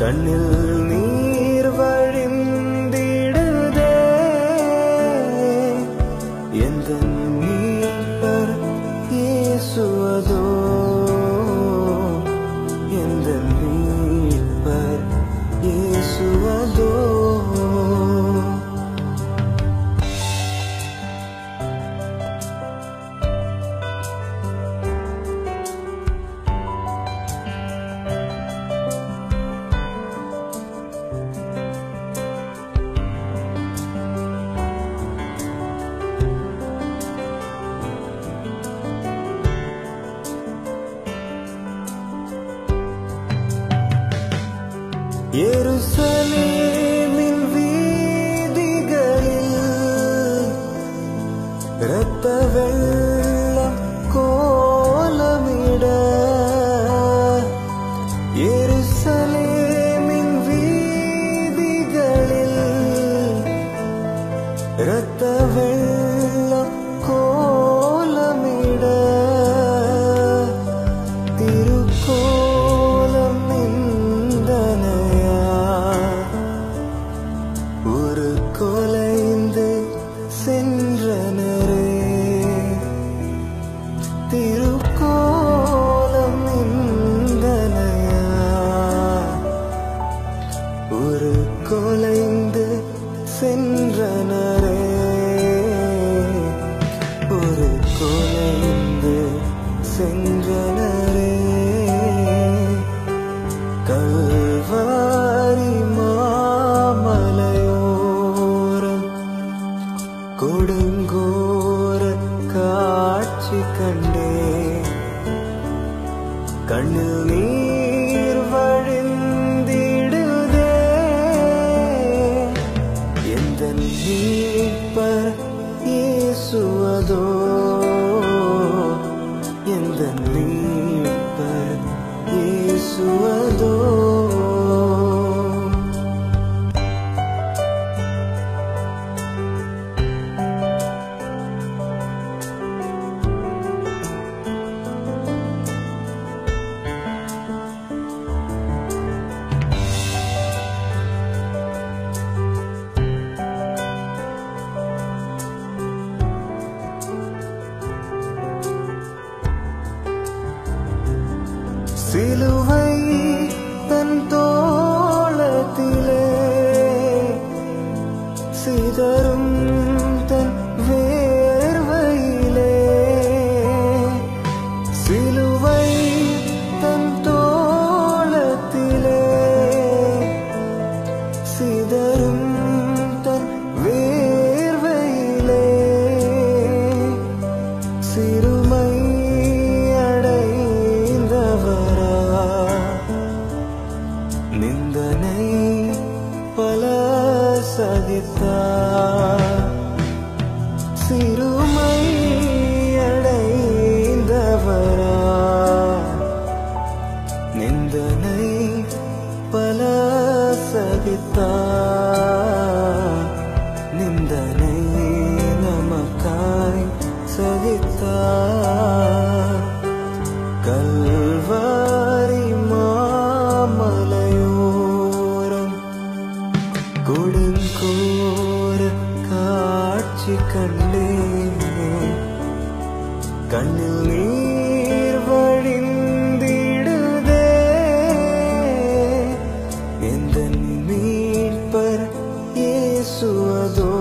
கண்ணில் நீர் வழிந்திடுதே எந்த மீட்பர் இயேசுவதோ எந்த மீட்பர் இயேசுவதோ எருசலேமின் வீதிகளில் இரத்த வெள்ளம் கோலமிட எருசலேமின் வீதிகளில் இரத்த வெள்ளம் கோலமிட திருக்கோலம் நிந்தனையா ஒரு கொலைந்து சென்றனரே திருக்கோலம் நிந்தனையா ஒரு கொலைந்து சென்றனரே ஒரு கொலைந்து சென்றனரே கல்வாரி மாமலையோரம் கொடுங்கோர காட்சி கண்டே கண்ணில் நீர் வழிந்திடுதே எந்த மீட்பர் இயேசுவதோ எந்த மீட்பர் இயேசுவதோ சிலுவை தன் தோளத்திலே சிதறும் தன் வேர்வையிலே சிலுவை தன் தோளத்திலே சிதறும் தன் வேர்வையிலே சிறுமை அடைந்தவரா நிந்தனை பல சகித்தார் சிறுமை அடைந்தவரா நிந்தனை பல சகித்தார் நிந்தனை நமக்காய் சகித்தார் கல்வாரி மாமலையோரம் கொடுங்கோர காட்சி கண்டேன் கண்ணில் நீர் வழிந்திடுதே எந்த மீட்பர் இயேசுவதோ